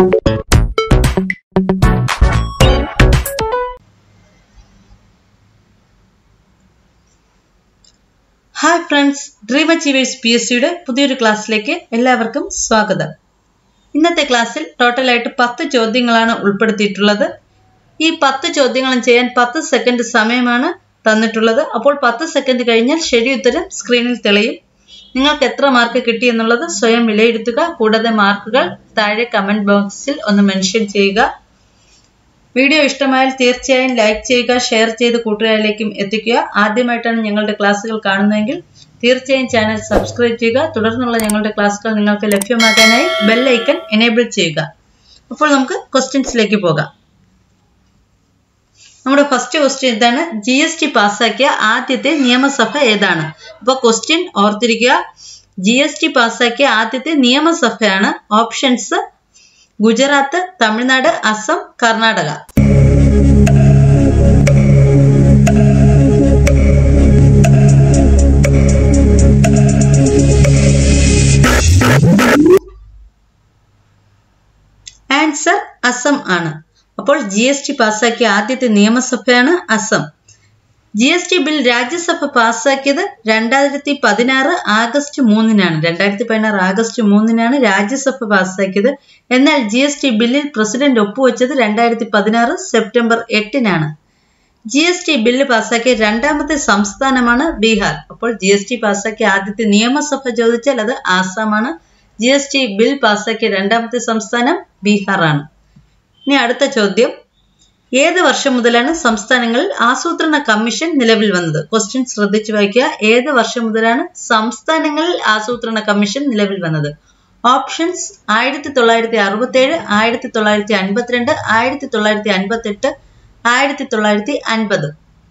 hi friends dream achievers P S സിയുടെ പുതിയൊരു ക്ലാസ്സിലേക്ക് എല്ലാവർക്കും സ്വാഗതം ഇന്നത്തെ ക്ലാസ്സിൽ ടോട്ടലായിട്ട് പത്ത് ചോദ്യങ്ങളാണ് ഉൾപ്പെടുത്തിയിട്ടുള്ളത് ഈ പത്ത് ചോദ്യങ്ങളും ചെയ്യാൻ പത്ത് സെക്കൻഡ് സമയമാണ് തന്നിട്ടുള്ളത് അപ്പോൾ പത്ത് സെക്കൻഡ് കഴിഞ്ഞാൽ ശരി ഉത്തരം സ്ക്രീനിൽ തെളിയും നിങ്ങൾക്ക് എത്ര മാർക്ക് കിട്ടി എന്നുള്ളത് സ്വയം വിലയിരുത്തുക കൂടാതെ മാർക്കുകൾ താഴെ കമന്റ് ബോക്സിൽ ഒന്ന് മെൻഷൻ ചെയ്യുക വീഡിയോ ഇഷ്ടമായാൽ തീർച്ചയായും ലൈക്ക് ചെയ്യുക ഷെയർ ചെയ്ത് കൂട്ടുകാരിലേക്കും എത്തിക്കുക ആദ്യമായിട്ടാണ് ഞങ്ങളുടെ ക്ലാസ്സുകൾ കാണുന്നതെങ്കിൽ തീർച്ചയായും ചാനൽ സബ്സ്ക്രൈബ് ചെയ്യുക തുടർന്നുള്ള ഞങ്ങളുടെ ക്ലാസ്സുകൾ നിങ്ങൾക്ക് ലഭ്യമാക്കാനായി ബെൽ ഐക്കൺ എനേബിൾ ചെയ്യുക അപ്പോൾ നമുക്ക് ക്വസ്റ്റ്യൻസിലേക്ക് പോകാം നമ്മുടെ ഫസ്റ്റ് ക്വസ്റ്റ്യൻ എന്താണ് ജി എസ് ടി പാസ്സാക്കിയ ആദ്യത്തെ നിയമസഭ ഏതാണ് അപ്പോൾ ക്വസ്റ്റ്യൻ ഓർത്തിരിക്കുക ജി എസ് ടി പാസ്സാക്കിയ ആദ്യത്തെ നിയമസഭയാണ് ഓപ്ഷൻസ് ഗുജറാത്ത് തമിഴ്നാട് അസം കർണാടക ആൻസർ അസം ആണ് അപ്പോൾ ജി എസ് ടി പാസ്സാക്കിയ ആദ്യത്തെ നിയമസഭയാണ് Assam G S T bill Rajya Sabha പാസ്സാക്കിയത് രണ്ടായിരത്തി പതിനാറ് ആഗസ്റ്റ് മൂന്നിനാണ് രണ്ടായിരത്തി പതിനാറ് ആഗസ്റ്റ് മൂന്നിനാണ് രാജ്യസഭ പാസ്സാക്കിയത് എന്നാൽ ജി എസ് ടി ബില്ലിൽ പ്രസിഡന്റ് ഒപ്പുവെച്ചത് രണ്ടായിരത്തി പതിനാറ് സെപ്റ്റംബർ എട്ടിനാണ് ജി എസ് ടി ബില്ല് പാസ്സാക്കിയ രണ്ടാമത്തെ സംസ്ഥാനമാണ് ബീഹാർ അപ്പോൾ ജി എസ് ടി പാസ്സാക്കിയ ആദ്യത്തെ നിയമസഭ ചോദിച്ചാൽ അത് ആസാമാണ് ജി എസ് ടി ബിൽ പാസ്സാക്കിയ രണ്ടാമത്തെ സംസ്ഥാനം ബീഹാറാണ് ഇനി അടുത്ത ചോദ്യം ഏത് വർഷം മുതലാണ് സംസ്ഥാനങ്ങളിൽ ആസൂത്രണ കമ്മീഷൻ നിലവിൽ വന്നത് ക്വസ്റ്റ്യൻ ശ്രദ്ധിച്ചു വായിക്കുക ഏത് വർഷം മുതലാണ് സംസ്ഥാനങ്ങളിൽ ആസൂത്രണ കമ്മീഷൻ നിലവിൽ വന്നത് ഓപ്ഷൻസ് ആയിരത്തി തൊള്ളായിരത്തി അറുപത്തി ഏഴ് ആയിരത്തി തൊള്ളായിരത്തി അൻപത്തിരണ്ട് ആയിരത്തി തൊള്ളായിരത്തി അൻപത്തി എട്ട് ആയിരത്തി തൊള്ളായിരത്തി അൻപത്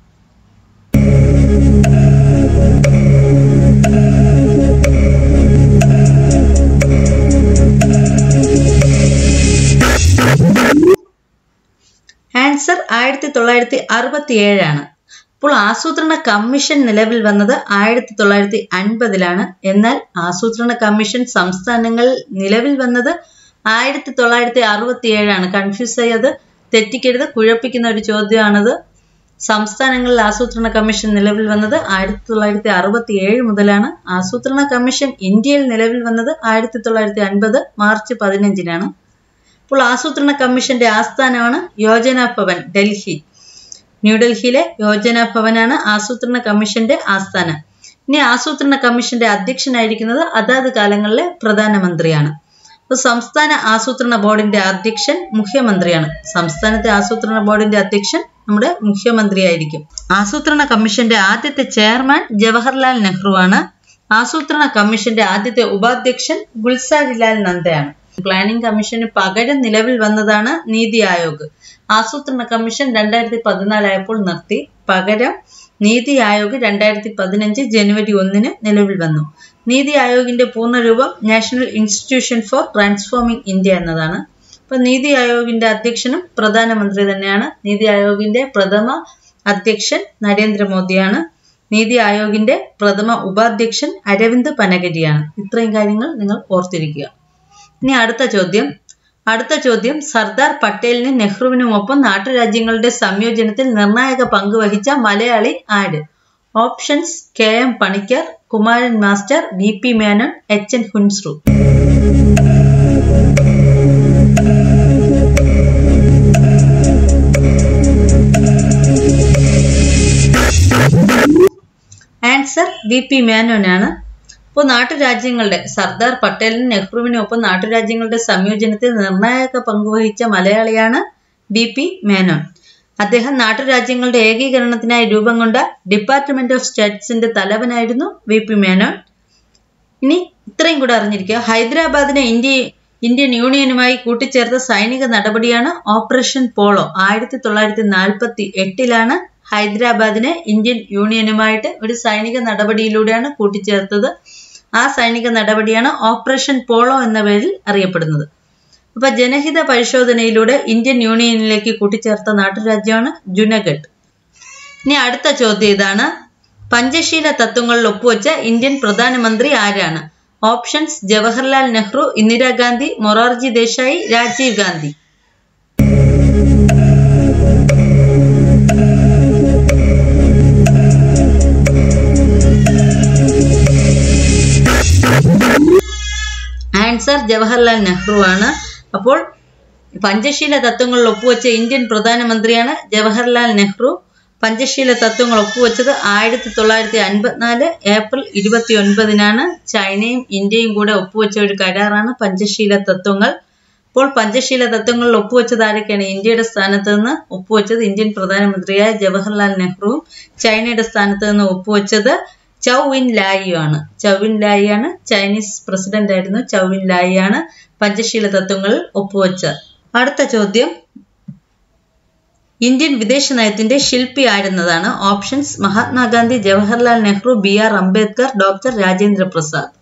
ആൻസർ ആയിരത്തി തൊള്ളായിരത്തി അറുപത്തി ഏഴാണ് അപ്പോൾ ആസൂത്രണ കമ്മീഷൻ നിലവിൽ വന്നത് ആയിരത്തി തൊള്ളായിരത്തി അൻപതിലാണ് എന്നാൽ ആസൂത്രണ കമ്മീഷൻ സംസ്ഥാനങ്ങളിൽ നിലവിൽ വന്നത് ആയിരത്തി തൊള്ളായിരത്തി അറുപത്തി ഏഴാണ് കൺഫ്യൂസ് ചെയ്യത് തെറ്റിക്കരുത് കുഴപ്പിക്കുന്ന ഒരു ചോദ്യമാണത് സംസ്ഥാനങ്ങളിൽ ആസൂത്രണ കമ്മീഷൻ നിലവിൽ വന്നത് ആയിരത്തി തൊള്ളായിരത്തി അറുപത്തി ഏഴ് മുതലാണ് ആസൂത്രണ കമ്മീഷൻ ഇന്ത്യയിൽ നിലവിൽ വന്നത് ആയിരത്തി തൊള്ളായിരത്തി അൻപത് മാർച്ച് പതിനഞ്ചിനാണ് അപ്പോൾ ആസൂത്രണ കമ്മീഷന്റെ ആസ്ഥാനമാണ് യോജന ഭവൻ ഡൽഹി ന്യൂഡൽഹിയിലെ യോജന ഭവനാണ് ആസൂത്രണ കമ്മീഷന്റെ ആസ്ഥാനം ഇനി ആസൂത്രണ കമ്മീഷന്റെ അധ്യക്ഷനായിരിക്കുന്നത് അതാത് കാലങ്ങളിലെ പ്രധാനമന്ത്രിയാണ് അപ്പോൾ സംസ്ഥാന ആസൂത്രണ ബോർഡിന്റെ അധ്യക്ഷൻ മുഖ്യമന്ത്രിയാണ് സംസ്ഥാനത്തെ ആസൂത്രണ ബോർഡിന്റെ അധ്യക്ഷൻ നമ്മുടെ മുഖ്യമന്ത്രിയായിരിക്കും ആസൂത്രണ കമ്മീഷന്റെ ആദ്യത്തെ ചെയർമാൻ ജവഹർലാൽ നെഹ്റു ആണ് ആസൂത്രണ കമ്മീഷന്റെ ആദ്യത്തെ ഉപാധ്യക്ഷൻ ഗുൽസാരിലാൽ നന്ദയാണ് പ്ലാനിംഗ് കമ്മീഷന് പകരം നിലവിൽ വന്നതാണ് നീതി ആയോഗ് ആസൂത്രണ കമ്മീഷൻ രണ്ടായിരത്തി പതിനാലായപ്പോൾ നിർത്തി പകരം നീതി ആയോഗ് രണ്ടായിരത്തി പതിനഞ്ച് ജനുവരി ഒന്നിന് നിലവിൽ വന്നു നീതി ആയോഗിന്റെ പൂർണ്ണരൂപം national institution for transforming India എന്നതാണ് അപ്പൊ നീതി ആയോഗിന്റെ അധ്യക്ഷനും പ്രധാനമന്ത്രി തന്നെയാണ് നീതി ആയോഗിന്റെ പ്രഥമ അധ്യക്ഷൻ നരേന്ദ്രമോദിയാണ് നീതി ആയോഗിന്റെ പ്രഥമ ഉപാധ്യക്ഷൻ അരവിന്ദ് പനഗരിയാണ് ഇത്രയും കാര്യങ്ങൾ നിങ്ങൾ ഓർത്തിരിക്കുക ഇനി അടുത്ത ചോദ്യം അടുത്ത ചോദ്യം സർദാർ പട്ടേലിന് നെഹ്റുവിനുമൊപ്പം നാട്ടുരാജ്യങ്ങളുടെ സംയോജനത്തിൽ നിർണായക പങ്ക് വഹിച്ച മലയാളി ആര് options K M Panikkar Kumaran master V P Menon H N Kunzru answer V P മേനോനാണ് ഇപ്പോൾ നാട്ടുരാജ്യങ്ങളുടെ സർദാർ പട്ടേലിനും നെഹ്റുവിനും ഒപ്പം നാട്ടുരാജ്യങ്ങളുടെ സംയോജനത്തിൽ നിർണായക പങ്കുവഹിച്ച മലയാളിയാണ് ബി പി മേനോൻ അദ്ദേഹം നാട്ടുരാജ്യങ്ങളുടെ ഏകീകരണത്തിനായി രൂപം കൊണ്ട ഡിപ്പാർട്ട്മെന്റ് ഓഫ് സ്റ്റേറ്റ്സിന്റെ തലവനായിരുന്നു വി പി മേനോൻ ഇനി ഇത്രയും കൂടെ അറിഞ്ഞിരിക്കുക ഹൈദരാബാദിനെ ഇന്ത്യ ഇന്ത്യൻ യൂണിയനുമായി കൂട്ടിച്ചേർത്ത സൈനിക നടപടിയാണ് ഓപ്പറേഷൻ പോളോ ആയിരത്തി തൊള്ളായിരത്തി നാൽപ്പത്തി എട്ടിലാണ് ഹൈദരാബാദിനെ ഇന്ത്യൻ യൂണിയനുമായിട്ട് ഒരു സൈനിക നടപടിയിലൂടെയാണ് കൂട്ടിച്ചേർത്തത് ആ സൈനിക നടപടിയാണ് ഓപ്പറേഷൻ പോളോ എന്ന പേരിൽ അറിയപ്പെടുന്നത് അപ്പൊ ജനഹിത പരിശോധനയിലൂടെ ഇന്ത്യൻ യൂണിയനിലേക്ക് കൂട്ടിച്ചേർത്ത നാട്ടുരാജ്യമാണ് ജുനഗഡ് ഇനി അടുത്ത ചോദ്യം ഇതാണ് പഞ്ചശീല തത്വങ്ങളിൽ ഒപ്പുവെച്ച ഇന്ത്യൻ പ്രധാനമന്ത്രി ആരാണ് ഓപ്ഷൻസ് ജവഹർലാൽ നെഹ്റു ഇന്ദിരാഗാന്ധി മൊറാർജി ദേശായി രാജീവ് ഗാന്ധി ആൻസർ ജവഹർലാൽ നെഹ്റു ആണ് അപ്പോൾ പഞ്ചശീല തത്വങ്ങളിൽ ഒപ്പുവെച്ച ഇന്ത്യൻ പ്രധാനമന്ത്രിയാണ് ജവഹർലാൽ നെഹ്റു പഞ്ചശീല തത്വങ്ങൾ ഒപ്പുവെച്ചത് ആയിരത്തി തൊള്ളായിരത്തി അൻപത്തിനാല് ഏപ്രിൽ ഇരുപത്തി ഒൻപതിനാണ് ചൈനയും ഇന്ത്യയും കൂടെ ഒപ്പുവെച്ച ഒരു കരാറാണ് പഞ്ചശീല തത്വങ്ങൾ ഇപ്പോൾ പഞ്ചശീല തത്വങ്ങളിൽ ഒപ്പുവെച്ചത് ആരൊക്കെയാണ് ഇന്ത്യയുടെ സ്ഥാനത്ത് നിന്ന് ഒപ്പുവെച്ചത് ഇന്ത്യൻ പ്രധാനമന്ത്രിയായ ജവഹർലാൽ നെഹ്റുവും ചൈനയുടെ സ്ഥാനത്ത് നിന്ന് ഒപ്പുവെച്ചത് ചൗ വിൻ ലായിയും ആണ് ചൗ വിൻ ലായി ആണ് ചൈനീസ് പ്രസിഡന്റ് ആയിരുന്നു ചൗ വിൻ ലായി ആണ് പഞ്ചശീല തത്വങ്ങളിൽ ഒപ്പുവെച്ചത് അടുത്ത ചോദ്യം ഇന്ത്യൻ വിദേശ നയത്തിന്റെ ശില്പി ആയിരുന്നതാണ് options Mahatma Gandhi Jawaharlal Nehru B R Ambedkar doctor Rajendra Prasad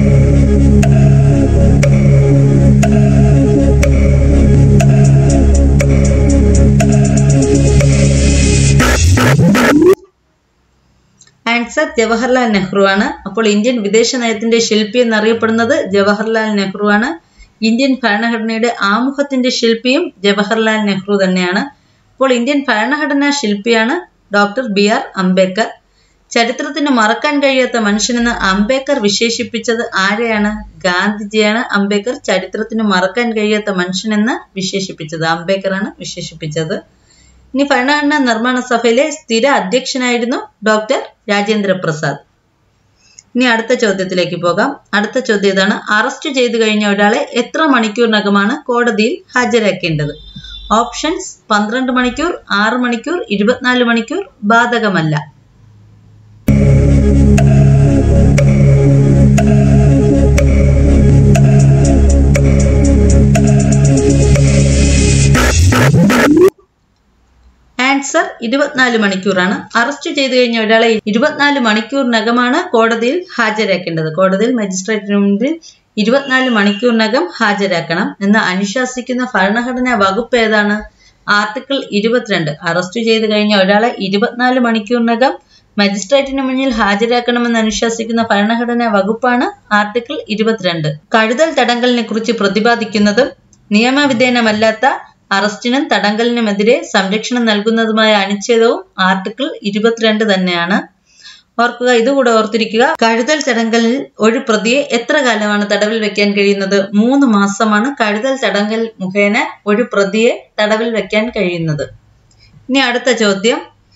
answer Jawaharlal Nehru ആണ് അപ്പോൾ ഇന്ത്യൻ വിദേശ നയത്തിന്റെ ശില്പി എന്നറിയപ്പെടുന്നത് ജവഹർലാൽ നെഹ്റു ആണ് ഇന്ത്യൻ ഭരണഘടനയുടെ ആമുഖത്തിന്റെ ശില്പിയും ജവഹർലാൽ നെഹ്റു തന്നെയാണ് അപ്പോൾ ഇന്ത്യൻ ഭരണഘടനാ ശില്പിയാണ് ഡോക്ടർ ബി ആർ അംബേദ്കർ ചരിത്രത്തിന് മറക്കാൻ കഴിയാത്ത മനുഷ്യനെന്ന് അംബേദ്കർ വിശേഷിപ്പിച്ചത് ആരെയാണ് ഗാന്ധിജിയാണ് അംബേദ്കർ ചരിത്രത്തിന് മറക്കാൻ കഴിയാത്ത മനുഷ്യനെന്ന് വിശേഷിപ്പിച്ചത് അംബേദ്കറാണ് വിശേഷിപ്പിച്ചത് ഇനി ഭരണഘടനാ നിർമ്മാണ സഭയിലെ സ്ഥിര അധ്യക്ഷനായിരുന്നു ഡോക്ടർ രാജേന്ദ്ര പ്രസാദ് ഇനി അടുത്ത ചോദ്യത്തിലേക്ക് പോകാം അടുത്ത ചോദ്യം ഇതാണ് അറസ്റ്റ് ചെയ്തു കഴിഞ്ഞ ഒരാളെ എത്ര മണിക്കൂറിനകമാണ് കോടതിയിൽ ഹാജരാക്കേണ്ടത് ഓപ്ഷൻസ് പന്ത്രണ്ട് മണിക്കൂർ ആറ് മണിക്കൂർ ഇരുപത്തിനാല് മണിക്കൂർ ബാധകമല്ല ആൻസർ ഇരുപത്തിനാല് മണിക്കൂറാണ് അറസ്റ്റ് ചെയ്തു കഴിഞ്ഞ ഒരാളെ ഇരുപത്തിനാല് മണിക്കൂറിനകമാണ് കോടതിയിൽ ഹാജരാക്കേണ്ടത് കോടതിയിൽ മജിസ്ട്രേറ്റിന് മുൻപിൽ ഇരുപത്തിനാല് മണിക്കൂറിനകം ഹാജരാക്കണം എന്ന് അനുശാസിക്കുന്ന ഭരണഘടനാ വകുപ്പ് ഏതാണ് ആർട്ടിക്കിൾ ഇരുപത്തിരണ്ട് അറസ്റ്റ് ചെയ്തു കഴിഞ്ഞ ഒരാളെ ഇരുപത്തിനാല് മണിക്കൂറിനകം മജിസ്ട്രേറ്റിന് മുന്നിൽ ഹാജരാക്കണമെന്ന് അനുശാസിക്കുന്ന ഭരണഘടനാ വകുപ്പാണ് ആർട്ടിക്കിൾ ഇരുപത്തിരണ്ട് കഴുതൽ തടങ്കലിനെ കുറിച്ച് പ്രതിപാദിക്കുന്നതും നിയമവിധേയമല്ലാത്ത അറസ്റ്റിനും തടങ്കലിനുമെതിരെ സംരക്ഷണം നൽകുന്നതുമായ അനുച്ഛേദവും ആർട്ടിക്കിൾ ഇരുപത്തിരണ്ട് തന്നെയാണ് ഓർക്കുക ഇതുകൂടെ ഓർത്തിരിക്കുക കഴുതൽ തടങ്കലിൽ ഒരു പ്രതിയെ എത്ര കാലമാണ് തടവിൽ വെക്കാൻ കഴിയുന്നത് മൂന്ന് മാസമാണ് കഴുതൽ തടങ്കൽ മുഖേന ഒരു പ്രതിയെ തടവിൽ വെക്കാൻ കഴിയുന്നത് ഇനി അടുത്ത ചോദ്യം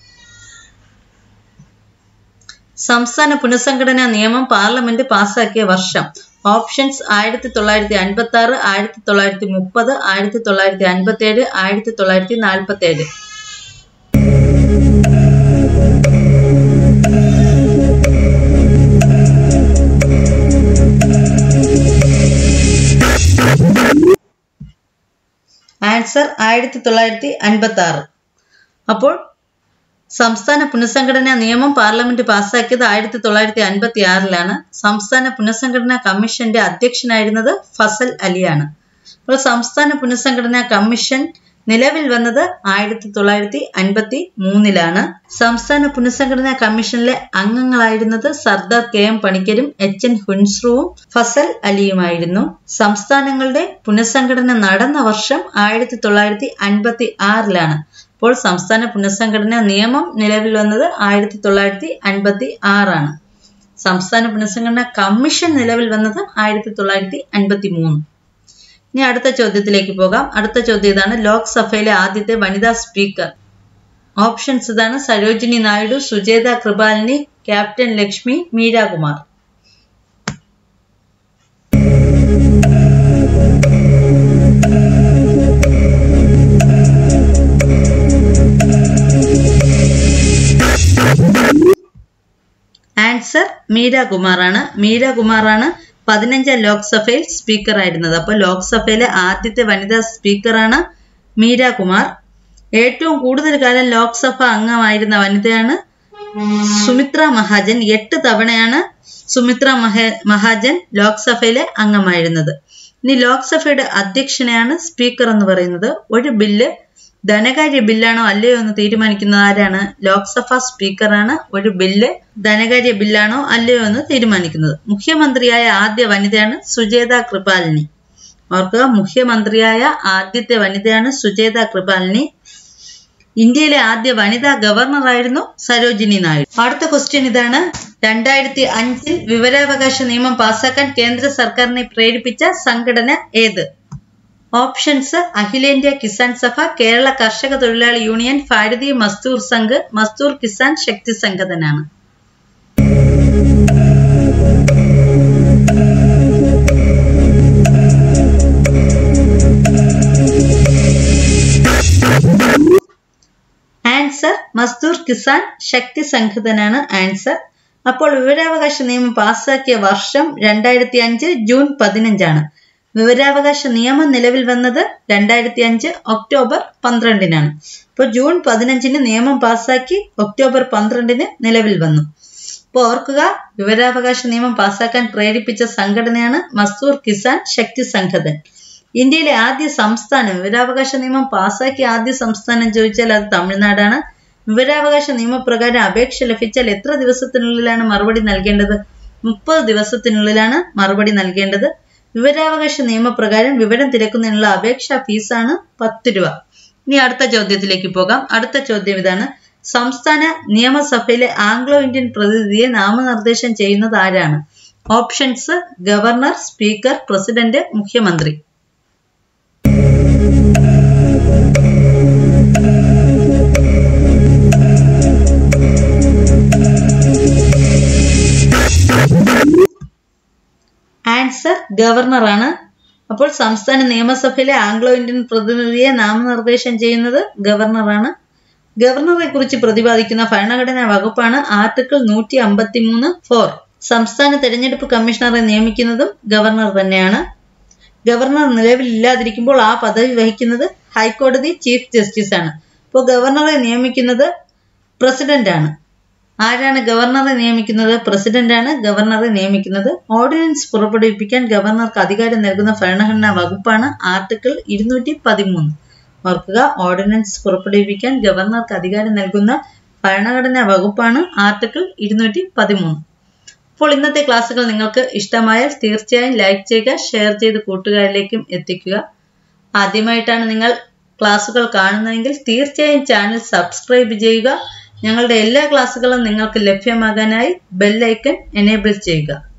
സംസ്ഥാന പുനഃസംഘടനാ നിയമം പാർലമെന്റ് പാസാക്കിയ വർഷം ഓപ്ഷൻസ് ആയിരത്തി തൊള്ളായിരത്തി അൻപത്തി ആറ് ആയിരത്തി തൊള്ളായിരത്തി മുപ്പത് ആയിരത്തി തൊള്ളായിരത്തി അൻപത്തി ഏഴ് ആയിരത്തി തൊള്ളായിരത്തി നാൽപ്പത്തി ഏഴ് ആൻസർ ആയിരത്തി തൊള്ളായിരത്തി അൻപത്തി ആറ് അപ്പോൾ സംസ്ഥാന പുനഃസംഘടനാ നിയമം പാർലമെന്റ് പാസാക്കിയത് ആയിരത്തി തൊള്ളായിരത്തി അൻപത്തി ആറിലാണ് സംസ്ഥാന പുനഃസംഘടനാ കമ്മീഷന്റെ അധ്യക്ഷനായിരുന്നത് ഫസൽ അലിയാണ് അപ്പോൾ സംസ്ഥാന പുനഃസംഘടനാ കമ്മീഷൻ നിലവിൽ വന്നത് ആയിരത്തി തൊള്ളായിരത്തി അൻപത്തി മൂന്നിലാണ് സംസ്ഥാന പുനഃസംഘടനാ കമ്മീഷനിലെ അംഗങ്ങളായിരുന്നത് സർദാർ കെ എം പണിക്കരും എച്ച് എൻ ഹുൻസ്രുവും ഫസൽ അലിയുമായിരുന്നു സംസ്ഥാനങ്ങളുടെ പുനഃസംഘടന നടന്ന വർഷം ആയിരത്തി തൊള്ളായിരത്തി അൻപത്തി ആറിലാണ് അപ്പോൾ സംസ്ഥാന പുനഃസംഘടനാ നിയമം നിലവിൽ വന്നത് ആയിരത്തി തൊള്ളായിരത്തി അൻപത്തി ആറാണ് സംസ്ഥാന പുനഃസംഘടനാ കമ്മീഷൻ നിലവിൽ വന്നത് ആയിരത്തി തൊള്ളായിരത്തി അൻപത്തി മൂന്ന് ഇനി അടുത്ത ചോദ്യത്തിലേക്ക് പോകാം അടുത്ത ചോദ്യം ഇതാണ് ലോക്സഭയിലെ ആദ്യത്തെ വനിതാ സ്പീക്കർ ഓപ്ഷൻസ് ഇതാണ് സരോജിനി നായിഡു സുജേത കൃപാലിനി ക്യാപ്റ്റൻ ലക്ഷ്മി മീരാകുമാർ ആൻസർ മീരാകുമാറാണ് മീരാകുമാറാണ് പതിനഞ്ചാം ലോക്സഭയിൽ സ്പീക്കർ ആയിരുന്നത് അപ്പോൾ ലോക്സഭയിലെ ആദ്യത്തെ വനിതാ സ്പീക്കറാണ് മീരാകുമാർ ഏറ്റവും കൂടുതൽ കാലം ലോക്സഭ അംഗമായിരുന്ന വനിതയാണ് സുമിത്ര മഹാജൻ എട്ട് തവണയാണ് സുമിത്ര മഹ മഹാജൻ ലോക്സഭയിലെ അംഗമായിരുന്നത് ഇനി ലോക്സഭയുടെ അധ്യക്ഷനെയാണ് സ്പീക്കർ എന്ന് പറയുന്നത് ഒരു ബില്ല് ധനകാര്യ ബില്ലാണോ അല്ലയോ എന്ന് തീരുമാനിക്കുന്നത് ആരാണ് ലോക്സഭാ സ്പീക്കറാണ് ഒരു ബില്ല് ധനകാര്യ ബില്ലാണോ അല്ലയോ എന്ന് തീരുമാനിക്കുന്നത് മുഖ്യമന്ത്രിയായ ആദ്യ വനിതയാണ് സുജേത കൃപാലിനി ഓർക്കുക മുഖ്യമന്ത്രിയായ ആദ്യത്തെ വനിതയാണ് സുജേത കൃപാലിനി ഇന്ത്യയിലെ ആദ്യ വനിതാ ഗവർണറായിരുന്നു സരോജിനി നായിഡു അടുത്ത ക്വസ്റ്റ്യൻ ഇതാണ് രണ്ടായിരത്തി അഞ്ചിൽ വിവരാവകാശ നിയമം പാസാക്കാൻ കേന്ദ്ര സർക്കാരിനെ പ്രേരിപ്പിച്ച സംഘടന ഏത് ഓപ്ഷൻസ് അഖിലേന്ത്യാ കിസാൻ സഭ കേരള കർഷക തൊഴിലാളി യൂണിയൻ ഭാരതീയ മസ്ദൂർ സംഘ് മസ്ദൂർ കിസാൻ ശക്തി സംഘടനാണ് ആൻസർ മസ്ദൂർ കിസാൻ ശക്തി സംഘടനാണ് ആൻസർ അപ്പോൾ വിവരാവകാശ നിയമം പാസാക്കിയ വർഷം രണ്ടായിരത്തി അഞ്ച് ജൂൺ പതിനഞ്ചാണ് വിവരാവകാശ നിയമം നിലവിൽ വന്നത് രണ്ടായിരത്തി അഞ്ച് ഒക്ടോബർ പന്ത്രണ്ടിനാണ് അപ്പോൾ ജൂൺ പതിനഞ്ചിന് നിയമം പാസാക്കി ഒക്ടോബർ പന്ത്രണ്ടിന് നിലവിൽ വന്നു അപ്പോൾ ഓർക്കുക വിവരാവകാശ നിയമം പാസാക്കാൻ പ്രേരിപ്പിച്ച സംഘടനയാണ് മസ്ദൂർ കിസാൻ ശക്തി സംഘടൻ ഇന്ത്യയിലെ ആദ്യ സംസ്ഥാനം വിവരാവകാശ നിയമം പാസാക്കിയ ആദ്യ സംസ്ഥാനം ചോദിച്ചാൽ അത് തമിഴ്നാടാണ് വിവരാവകാശ നിയമപ്രകാരം അപേക്ഷ ലഭിച്ചാൽ എത്ര ദിവസത്തിനുള്ളിലാണ് മറുപടി നൽകേണ്ടത് മുപ്പത് ദിവസത്തിനുള്ളിലാണ് മറുപടി നൽകേണ്ടത് വിവരാവകാശ നിയമപ്രകാരം വിവരം തിരക്കുന്നതിനുള്ള അപേക്ഷാ ഫീസാണ് പത്ത് രൂപ ഇനി അടുത്ത ചോദ്യത്തിലേക്ക് പോകാം അടുത്ത ചോദ്യം ഇതാണ് സംസ്ഥാന നിയമസഭയിലെ ആംഗ്ലോ ഇന്ത്യൻ പ്രതിനിധിയെ നാമനിർദ്ദേശം ചെയ്യുന്നത് ആരാണ് ഓപ്ഷൻസ് ഗവർണർ സ്പീക്കർ പ്രസിഡന്റ് മുഖ്യമന്ത്രി ആൻസർ ഗവർണറാണ് അപ്പോൾ സംസ്ഥാന നിയമസഭയിലെ ആംഗ്ലോ ഇന്ത്യൻ പ്രതിനിധിയെ നാമനിർദ്ദേശം ചെയ്യുന്നത് ഗവർണറാണ് ഗവർണറെ കുറിച്ച് പ്രതിപാദിക്കുന്ന ഭരണഘടനാ വകുപ്പാണ് ആർട്ടിക്കിൾ നൂറ്റി അമ്പത്തി മൂന്ന് ഫോർ സംസ്ഥാന തെരഞ്ഞെടുപ്പ് കമ്മീഷണറെ നിയമിക്കുന്നതും ഗവർണർ തന്നെയാണ് ഗവർണർ നിലവിലില്ലാതിരിക്കുമ്പോൾ ആ പദവി വഹിക്കുന്നത് ഹൈക്കോടതി ചീഫ് ജസ്റ്റിസ് ആണ് അപ്പോൾ ഗവർണറെ നിയമിക്കുന്നത് പ്രസിഡന്റ് ആണ് ആരാണ് ഗവർണറെ നിയമിക്കുന്നത് പ്രസിഡന്റ് ആണ് ഗവർണറെ നിയമിക്കുന്നത് ഓർഡിനൻസ് പുറപ്പെടുവിപ്പിക്കാൻ ഗവർണർക്ക് അധികാരം നൽകുന്ന ഭരണഘടനാ വകുപ്പാണ് ആർട്ടിക്കിൾ ഇരുന്നൂറ്റി പതിമൂന്ന് ഓർക്കുക ഓർഡിനൻസ് പുറപ്പെടുവിപ്പിക്കാൻ ഗവർണർക്ക് അധികാരം നൽകുന്ന ഭരണഘടനാ വകുപ്പാണ് ആർട്ടിക്കിൾ ഇരുന്നൂറ്റി പതിമൂന്ന് അപ്പോൾ ഇന്നത്തെ ക്ലാസ്സുകൾ നിങ്ങൾക്ക് ഇഷ്ടമായാൽ തീർച്ചയായും ലൈക്ക് ചെയ്യുക ഷെയർ ചെയ്ത് കൂട്ടുകാരിലേക്കും എത്തിക്കുക ആദ്യമായിട്ടാണ് നിങ്ങൾ ക്ലാസ്സുകൾ കാണുന്നതെങ്കിൽ തീർച്ചയായും ചാനൽ സബ്സ്ക്രൈബ് ചെയ്യുക ഞങ്ങളുടെ എല്ലാ ക്ലാസ്സുകളും നിങ്ങൾക്ക് ലഭ്യമാകാനായി ബെല്ലൈക്കൺ എനേബിൾ ചെയ്യുക